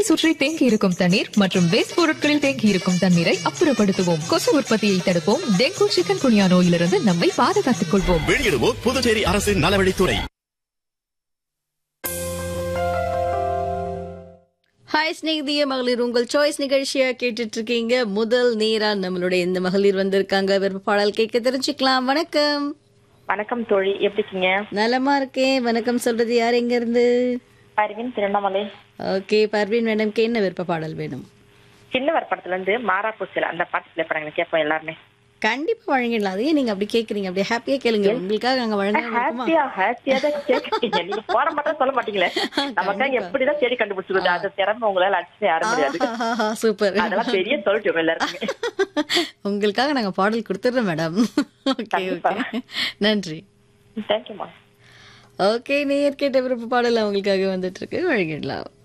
சுற்றி தேங்கி இருக்கும் தண்ணீர் மற்றும் வேஸ்ட் பொருட்களில் தேங்கி இருக்கும் தண்ணீரை அப்புறப்படுத்துவோம் கொசு உற்பத்தியை தடுப்போம் டெங்கு சிக்கன் குனியா நோயிலிருந்து நம்மை பாதுகாத்துக் கொள்வோம் வெளியிடுவோர் புதுச்சேரி அரசின் நலவழித்துறை ஹாய் ஸ்நேகிதிய மகளிர் உங்கள் சாய்ஸ் நிகழ்ச்சியா கேட்டுட்டு இருக்கீங்க முதல் நேரா நம்மளுடைய இந்த மகளிர் வந்திருக்காங்க விருப்ப பாடல் கேட்க தெரிஞ்சுக்கலாம் வணக்கம் வணக்கம் தோழி எப்படி இருக்கீங்க நலமா இருக்கேன் வணக்கம் சொல்றது யார் எங்க இருந்து பர்வீன் திருவண்ணாமலை ஓகே பர்வீன் மேடம்க்கு என்ன விருப்ப பாடல் வேணும் சின்னவர் படத்துல இருந்து மாறாப்பூச்சில அந்த பாட்டு பிளே பண்ணாங்க கேட்போம் எல்லாருமே கண்டிப்பா வழங்கிடலாம் அதையே நீங்க அப்படி கேக்குறீங்க அப்படியே ஹாப்பியா கேளுங்க உங்களுக்காக நாங்க வழங்க ஹாப்பியா ஹாப்பியா தான் கேட்கறீங்க நீங்க போட மாட்டோம் சொல்ல மாட்டீங்களே நமக்காக எப்படிதான் தேடி கண்டுபிடிச்சிருது அந்த திறமை உங்களால அடிச்சு யாரும் முடியாது சூப்பர் அதெல்லாம் பெரிய சொல்லிட்டு எல்லாருக்குமே உங்களுக்காக நாங்க பாடல் கொடுத்துடுறோம் மேடம் ஓகே கண்டிப்பா. ஓகே நன்றி தேங்க்யூமா ஓகே நேர் கேட்ட விருப்ப பாடல் அவங்களுக்காக வந்துட்டு இருக்கு வழங்கிடலாம்